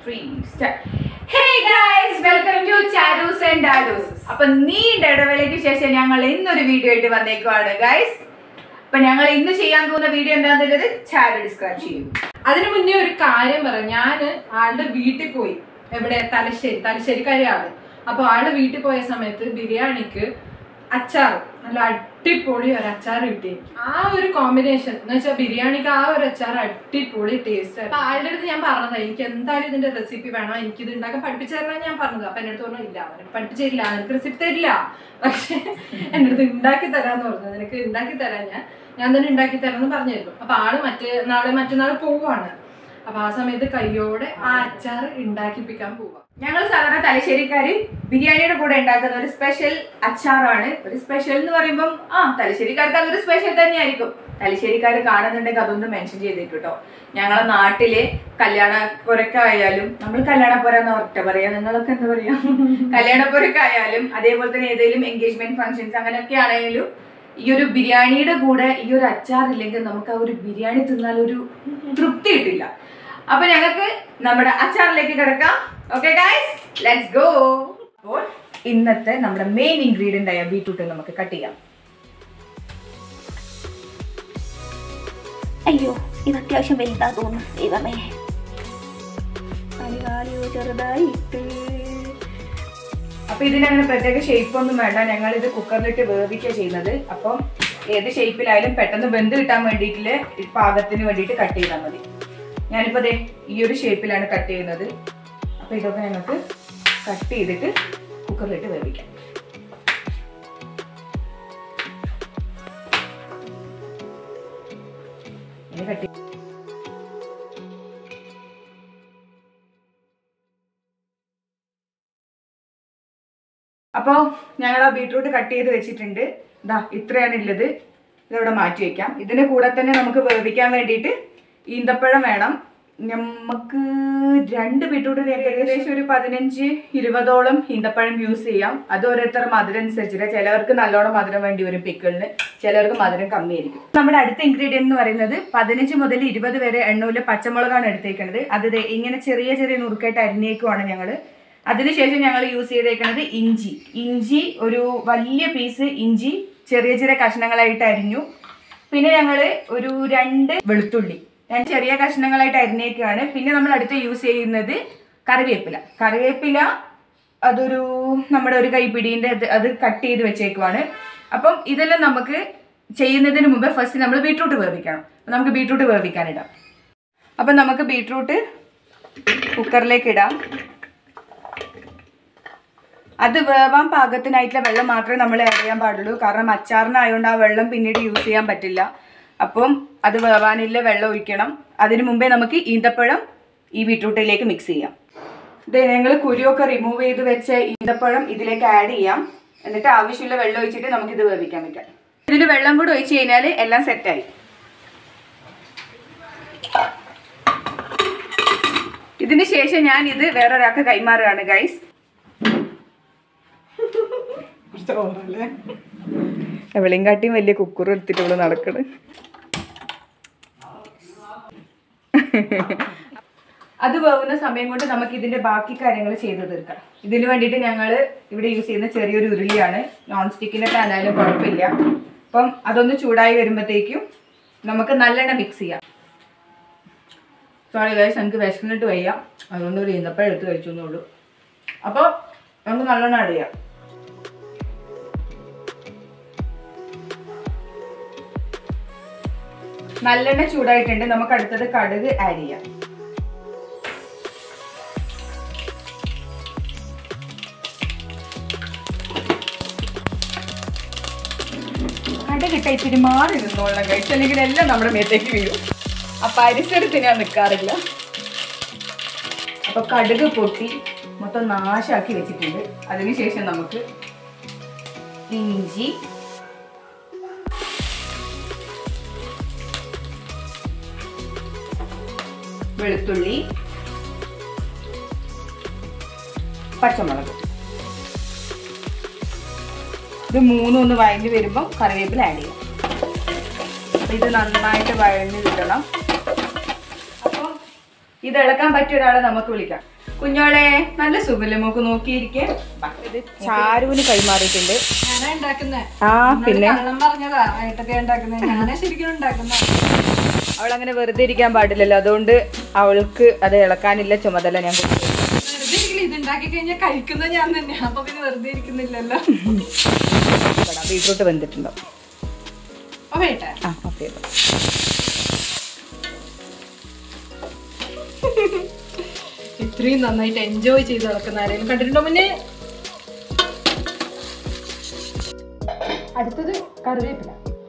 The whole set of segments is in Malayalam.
Three hey guys welcome to ചാരൂസ് ആൻഡ് ഡാഡൂസ് അപ്പൊ നീണ്ട ഇടവേളയ്ക്ക് ശേഷം ഞങ്ങൾ ഇന്നൊരു വീഡിയോ ആയിട്ട് വന്നേക്കുവാണ് ഗൈസ് അപ്പൊ ഞങ്ങൾ ഇന്ന് ചെയ്യാൻ പോകുന്ന വീഡിയോ എന്താണെന്നുള്ളത് ചാരു ഡിസ്ക്രൈബ് ചെയ്യും അതിനു മുന്നേ ഒരു കാര്യം പറയാം ഞാന് ആളുടെ വീട്ടിൽ പോയി എവിടെ തലശ്ശേരി തലശ്ശേരിക്കാരി ആള് അപ്പൊ ആളുടെ വീട്ടിൽ പോയ സമയത്ത് ബിരിയാണിക്ക് അച്ചാർ നല്ല അടിപൊളി ഒരു അച്ചാർ കിട്ടി ആ ഒരു കോമ്പിനേഷൻ എന്ന് വെച്ചാൽ ബിരിയാണിക്ക് ആ ഒരു അച്ചാർ അടിപൊളി ടേസ്റ്റ് അപ്പൊ ആളുടെ അടുത്ത് ഞാൻ പറഞ്ഞത് എനിക്ക് എന്തായാലും ഇതിന്റെ റെസിപ്പി വേണം എനിക്ക് ഇത് ഉണ്ടാക്കാൻ പഠിപ്പിച്ചു തരണം ഞാൻ പറഞ്ഞത് അപ്പൊ എന്റെ അടുത്ത് പറഞ്ഞു ഇല്ല അവന് പഠിപ്പിച്ചു തരില്ല എനിക്ക് റെസിപ്പി തരില്ല പക്ഷെ എന്റെ അടുത്ത് ഉണ്ടാക്കി തരാന്ന് പറഞ്ഞു നിനക്ക് ഉണ്ടാക്കി തരാൻ ഞാൻ ഞാൻ തന്നെ ഉണ്ടാക്കി തരാമെന്ന് പറഞ്ഞിരുന്നു അപ്പൊ ആള് മറ്റേ നാളെ മറ്റന്നാൾ പോവാണ് അപ്പൊ ആ സമയത്ത് കയ്യോടെ ആ അച്ചാർ ഉണ്ടാക്കിപ്പിക്കാൻ പോവാ ഞങ്ങൾ സാധാരണ തലശ്ശേരിക്കാര് ബിരിയാണിയുടെ കൂടെ ഉണ്ടാക്കുന്ന ഒരു സ്പെഷ്യൽ അച്ചാറാണ് ഒരു സ്പെഷ്യൽ എന്ന് പറയുമ്പം ആ തലശ്ശേരിക്കാർക്ക് അതൊരു സ്പെഷ്യൽ തന്നെയായിരിക്കും തലശ്ശേരിക്കാർ കാണുന്നുണ്ടെങ്കിൽ അതൊന്ന് മെൻഷൻ ചെയ്തേക്കും കേട്ടോ ഞങ്ങളെ നാട്ടിലെ കല്യാണപ്പുരക്കായാലും നമ്മൾ കല്യാണപ്പുര എന്ന് ഒറ്റ പറയാ നിങ്ങളൊക്കെ എന്താ പറയാ കല്യാണപ്പുരക്കായാലും അതേപോലെ തന്നെ ഏതെങ്കിലും എൻഗേജ്മെന്റ് ഫംഗ്ഷൻസ് അങ്ങനെയൊക്കെ ആണെങ്കിലും ഈ ഒരു ബിരിയാണിയുടെ കൂടെ ഈ ഒരു അച്ചാർ ഇല്ലെങ്കിൽ നമുക്ക് ആ ഒരു ബിരിയാണി തിന്നാൽ ഒരു തൃപ്തി കിട്ടില്ല അപ്പൊ ഞങ്ങൾക്ക് നമ്മുടെ അച്ചാറിലേക്ക് കിടക്കാം ഓക്കെ ഗൈസ് ലെറ്റ്സ് ഗോ അപ്പോൾ ഇന്നത്തെ നമ്മുടെ മെയിൻ ഇൻഗ്രീഡിയന്റ് ആയ ബീട്രൂട്ട് നമുക്ക് കട്ട് ചെയ്യാം അയ്യോ ഇത് അത്യാവശ്യം വലുതാ തോന്നുന്നു ദൈവമേ കാലിയോ ചെറുതായിട്ട് അപ്പൊ ഇതിനങ്ങനെ പ്രത്യേക ഷേപ്പ് ഒന്നും വേണ്ട ഞങ്ങൾ ഇത് കുക്കറിലിട്ട് വേവിക്കുക ചെയ്യുന്നത് അപ്പം ഏത് ഷേപ്പിലായാലും പെട്ടെന്ന് വെന്ത് കിട്ടാൻ വേണ്ടിയിട്ട് പാകത്തിന് വേണ്ടിയിട്ട് കട്ട് ചെയ്താൽ മതി ഞാനിപ്പോ ദേ ഈ ഒരു ഷേപ്പിലാണ് കട്ട് ചെയ്യുന്നത് അപ്പൊ ഇതൊക്കെ ഞങ്ങൾക്ക് കട്ട് ചെയ്തിട്ട് കുക്കറിലിട്ട് വേവിക്കാം ഇനി കട്ട് അപ്പോൾ ഞങ്ങൾ ആ ബീട്രൂട്ട് കട്ട് ചെയ്ത് വെച്ചിട്ടുണ്ട് ഇതാ ഇത്രയാണ് ഉള്ളത് ഇതിവിടെ മാറ്റി വെക്കാം ഇതിന് കൂടെ തന്നെ നമുക്ക് വേവിക്കാൻ വേണ്ടിയിട്ട് ഈന്തപ്പഴം വേണം നമുക്ക് രണ്ട് ബീട്രൂട്ടിന് ഏകദേശം ഒരു പതിനഞ്ച് ഇരുപതോളം ഈന്തപ്പഴം യൂസ് ചെയ്യാം അത് ഓരോരുത്തർ മധുരം അനുസരിച്ചിട്ട് ചിലവർക്ക് നല്ലോണം മധുരം വേണ്ടി വരും പിക്കിളിന് ചിലവർക്ക് മധുരം കമ്മിയായിരിക്കും നമ്മുടെ അടുത്ത ഇൻഗ്രീഡിയൻറ്റ് എന്ന് പറയുന്നത് പതിനഞ്ച് മുതൽ ഇരുപത് വരെ എണ്ണൂല് പച്ചമുളകാണ് എടുത്തേക്കുന്നത് അത് ദേ ഇങ്ങനെ ചെറിയ ചെറിയ നുറുക്കായിട്ട് അരിഞ്ഞേക്കുവാണ് ഞങ്ങൾ അതിനുശേഷം ഞങ്ങൾ യൂസ് ചെയ്തേക്കുന്നത് ഇഞ്ചി ഇഞ്ചി ഒരു വലിയ പീസ് ഇഞ്ചി ചെറിയ ചെറിയ കഷ്ണങ്ങളായിട്ട് അരിഞ്ഞു പിന്നെ ഞങ്ങൾ ഒരു രണ്ട് വെളുത്തുള്ളി രണ്ട് ചെറിയ കഷ്ണങ്ങളായിട്ട് അരിഞ്ഞേക്കാണ് പിന്നെ നമ്മൾ അടുത്ത് യൂസ് ചെയ്യുന്നത് കറിവേപ്പില കറിവേപ്പില അതൊരു നമ്മുടെ ഒരു കൈപ്പിടീൻ്റെ അത് അത് കട്ട് ചെയ്ത് വെച്ചേക്കുവാണ് അപ്പം ഇതെല്ലാം നമുക്ക് ചെയ്യുന്നതിന് മുമ്പ് ഫസ്റ്റ് നമ്മൾ ബീട്രൂട്ട് വേവിക്കണം അപ്പം നമുക്ക് ബീട്രൂട്ട് വേവിക്കാനിടാം അപ്പം നമുക്ക് ബീട്രൂട്ട് കുക്കറിലേക്ക് ഇടാം അത് വേവാൻ പാകത്തിനായിട്ടുള്ള വെള്ളം മാത്രമേ നമ്മൾ ആഡ് ചെയ്യാൻ പാടുള്ളൂ കാരണം അച്ചാറിനായതുകൊണ്ട് ആ വെള്ളം പിന്നീട് യൂസ് ചെയ്യാൻ പറ്റില്ല അപ്പം അത് വേവാനുള്ള വെള്ളം ഒഴിക്കണം അതിന് മുമ്പേ നമുക്ക് ഈന്തപ്പഴം ഈ ബീട്രൂട്ടിലേക്ക് മിക്സ് ചെയ്യാം ഇത് ഞങ്ങൾ കുരുവൊക്കെ റിമൂവ് ചെയ്ത് വെച്ച ഈന്തപ്പഴം ഇതിലേക്ക് ആഡ് ചെയ്യാം എന്നിട്ട് ആവശ്യമുള്ള വെള്ളം ഒഴിച്ചിട്ട് നമുക്കിത് വേവിക്കാൻ വെക്കാം ഇതിൽ വെള്ളം കൂടി ഒഴിച്ച് കഴിഞ്ഞാൽ എല്ലാം സെറ്റായി ഇതിന് ശേഷം ഞാൻ ഇത് വേറൊരാൾക്ക് കൈമാറുകയാണ് ഗൈസ് എവളെയും കാട്ടിയും വലിയ കുക്കർ എടുത്തിട്ട് ഇവിടെ നടക്കണ് അത് വേവുന്ന സമയം കൊണ്ട് നമുക്ക് ഇതിന്റെ ബാക്കി കാര്യങ്ങൾ ചെയ്തു തീർക്കാം ഇതിന് വേണ്ടിയിട്ട് ഞങ്ങൾ ഇവിടെ യൂസ് ചെയ്യുന്ന ചെറിയൊരു ഉരുളിയാണ് നോൺ സ്റ്റിക്കിന്റെ പാനായാലും കുഴപ്പമില്ല അപ്പം അതൊന്ന് ചൂടായി വരുമ്പോഴത്തേക്കും നമുക്ക് നല്ലെണ്ണ മിക്സ് ചെയ്യാം സോറി ഗൈസ് എനിക്ക് വിശന്നിട്ട് വയ്യ അതുകൊണ്ട് ഒരു ഈന്തപ്പഴം എടുത്ത് കഴിച്ചു എന്നുള്ളൂ അപ്പോൾ നമുക്ക് നല്ലെണ്ണ ആഡ് ചെയ്യാം നല്ലെണ്ണ ചൂടായിട്ടുണ്ട് നമുക്ക് അടുത്തത് കടുക് ആഡ് ചെയ്യാം കടുകിട്ട ഇത്തിരി മാറി നിന്നോളണം കഴിച്ചല്ലെങ്കിൽ എല്ലാം നമ്മുടെ മേത്തേക്ക് വീഴും ആ പരിസരത്ത് ഞാൻ നിൽക്കാറില്ല അപ്പൊ കടുക് പൊട്ടി മൊത്തം നാശാക്കി വെച്ചിട്ടുണ്ട് അതിനുശേഷം നമുക്ക് ഇഞ്ചി വെളുത്തുള്ളി പച്ചമുളക് ഇത് മൂന്നും ഒന്ന് വഴഞ്ഞ് വരുമ്പോൾ കറിവേപ്പില ആഡ് ചെയ്യാം അപ്പൊ ഇത് നന്നായിട്ട് വഴഞ്ഞ് കിട്ടണം അപ്പം ഇത് ഇളക്കാൻ പറ്റിയ ഒരാളെ നമുക്ക് വിളിക്കാം കുഞ്ഞോളെ നല്ല സുഖല്ലേ നമുക്ക് നോക്കിയിരിക്കെ ബാ, ഇത് ചാരുവിന് കൈമാറിയിട്ടുണ്ട് ഞാനാ ഉണ്ടാക്കുന്നേ ആ പിന്നെ കള്ളം പറഞ്ഞതാ ഏട്ടത്തി ഉണ്ടാക്കുന്നത് ഞാനാ ശരിക്കും ഉണ്ടാക്കുന്ന അവൾ അങ്ങനെ വെറുതെ ഇരിക്കാൻ പാടില്ലല്ലോ അതുകൊണ്ട് അവൾക്ക് അത് ഇളക്കാനില്ല ചുമതല ഞാൻ കൊടുത്തു. വെറുതെ ഇരിക്കില്ല ഇത് ഉണ്ടാക്കി കഴിഞ്ഞാൽ കഴിക്കുന്ന ഞാൻ തന്നെയാ അപ്പൊ പിന്നെ വെറുതെ ഇരിക്കുന്നില്ലല്ലോ ഇവിടെ ബീട്രൂട്ട് വെന്തിട്ടുണ്ടോ ഓ വേട്ടെ ആ ഓക്കെ ഇത്രയും നന്നായിട്ട് എൻജോയ് ചെയ്ത് നടക്കുന്ന ആരെങ്കിലും കണ്ടിട്ടുണ്ടോ മുന്നേ അടുത്തത് കറിവേപ്പില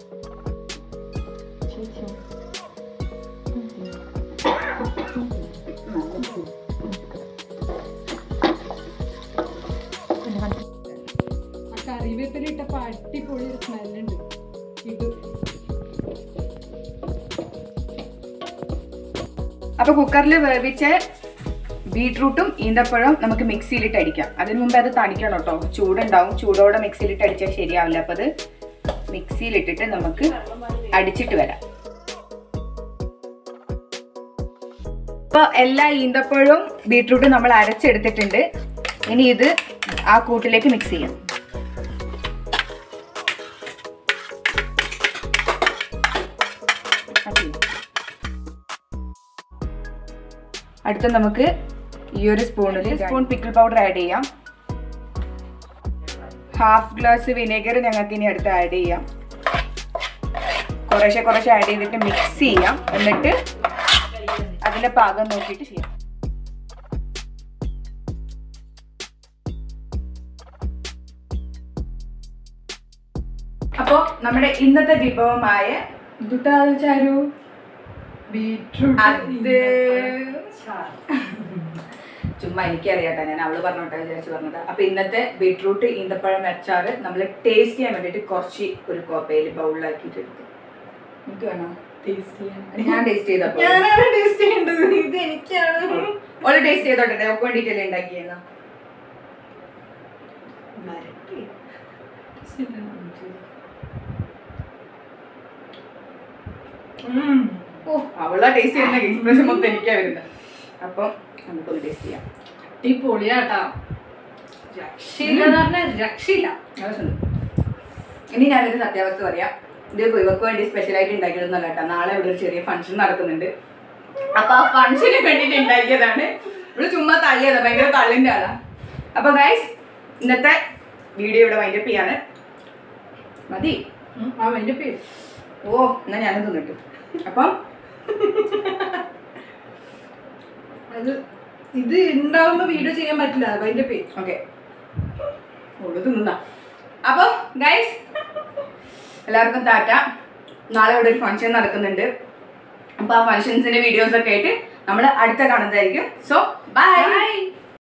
ആ കറിവേപ്പില ഇട്ടപ്പോ അടിപൊളി ഒരു സ്മെല്ലുണ്ട് ഇത് അപ്പൊ കുക്കറിൽ വേവിച്ച ബീട്രൂട്ടും ഈന്തപ്പഴം നമുക്ക് മിക്സിയിലിട്ട് അടിക്കാം അതിന് മുമ്പ് അത് തണിക്കണം കേട്ടോ ചൂടുണ്ടാവും ചൂടോടെ മിക്സിയിലിട്ട് അടിച്ചാൽ ശരിയാവില്ല അപ്പൊ അത് മിക്സിയിലിട്ടിട്ട് നമുക്ക് അടിച്ചിട്ട് വരാം അപ്പൊ എല്ലാ ഈന്തപ്പഴവും ബീട്രൂട്ടും നമ്മൾ അരച്ചെടുത്തിട്ടുണ്ട് ഇനി ഇത് ആ കൂട്ടിലേക്ക് മിക്സ് ചെയ്യാം Okay. അടുത്ത നമുക്ക് ഈ ഒരു സ്പൂണിൽ സ്പൂൺ പിക്കിൾ പൗഡർ ആഡ് ചെയ്യാം ഹാഫ് ഗ്ലാസ് വിനെഗർ ഞങ്ങൾക്ക് ഇനി അടുത്ത് ആഡ് ചെയ്യാം കുറേശ്ശെ കുറേശ്ശെ ആഡ് ചെയ്തിട്ട് മിക്സ് ചെയ്യാം എന്നിട്ട് അതിന്റെ പാകം നോക്കിയിട്ട് ചെയ്യാം അപ്പോ നമ്മുടെ ഇന്നത്തെ വിഭവമായ എന്തുട്ടാ ചാരു ബീട്രൂട്ട് അത് ചുമ്മാ എനിക്കറിയാട്ടോ ഞാൻ അവള് പറഞ്ഞോട്ടെ വിചാരിച്ചു പറഞ്ഞത് അപ്പൊ ഇന്നത്തെ ബീട്രൂട്ട് ഈന്തപ്പഴം അച്ചാറ് നമ്മൾ ടേസ്റ്റ് ചെയ്യാൻ വേണ്ടിട്ട് കുറച്ച് ഒരു കോപ്പയിൽ ബൗളിലാക്കിയിട്ട് എടുത്തു എനിക്ക് വേണോ ടേസ്റ്റ് ചെയ്യാൻ ഞാൻ ടേസ്റ്റ് ചെയ്തപ്പോ ഞാനാണ് ടേസ്റ്റ് ചെയ്യേണ്ടത് ഇത് എനിക്കാണ് ഓള് ടേസ്റ്റ് ചെയ്തോട്ടെ നമുക്ക് വേണ്ടിട്ടല്ലേ ഉണ്ടാക്കിയെന്നാ ഉം. ഓ അവളാ ടേസ്റ്റ് ചെയ്യുന്ന എക്സ്പ്രഷൻ മൊത്തം എനിക്കാ വരുന്നത് അപ്പം നമുക്കൊന്ന് ടേസ്റ്റ് ചെയ്യാം അടിപൊളിയാട്ടാ രക്ഷയില്ല എന്ന് പറഞ്ഞാൽ രക്ഷയില്ല ആവശ്യമുണ്ട്. ഇനി ഞാനൊരു സത്യാവസ്ഥ പറയാം ഇത് ഇവർക്ക് വേണ്ടി സ്പെഷ്യൽ ആയിട്ട് ഉണ്ടാക്കിയതൊന്നല്ല കേട്ടോ നാളെ ഇവിടെ ഒരു ചെറിയ ഫംഗ്ഷൻ നടക്കുന്നുണ്ട് അപ്പൊ ആ ഫംഗ്ഷന് വേണ്ടിയിട്ട് ഉണ്ടാക്കിയതാണ് ഇവിടെ ചുമ്മാ തള്ളിയതാ ഭയങ്കര തള്ളിന്റെ ആളാ അപ്പൊ ഗൈസ് ഇന്നത്തെ വീഡിയോ ഇവിടെ വൈൻഡപ്പ് ചെയ്യാണ് മതി ഉം. ആ അതിന്റെ പേര് ഓ എന്നാ ഞാനും തിന്നിട്ടു അപ്പം അത് ഇത് ഉണ്ടാവുമ്പോ വീഡിയോ ചെയ്യാൻ പറ്റില്ല അതിന്റെ പേര് ഓക്കെ ഓള് തിന്നുന്ന അപ്പോൾ ഗൈസ് എല്ലാവർക്കും ടാറ്റ നാളെ ഇവിടെ ഒരു ഫംഗ്ഷൻ നടക്കുന്നുണ്ട് അപ്പോൾ ആ ഫംഗ്ഷൻസിന്റെ വീഡിയോസ് ഒക്കെ ആയിട്ട് നമ്മൾ അടുത്ത കാണുന്നതായിരിക്കും സോ ബൈ ബൈ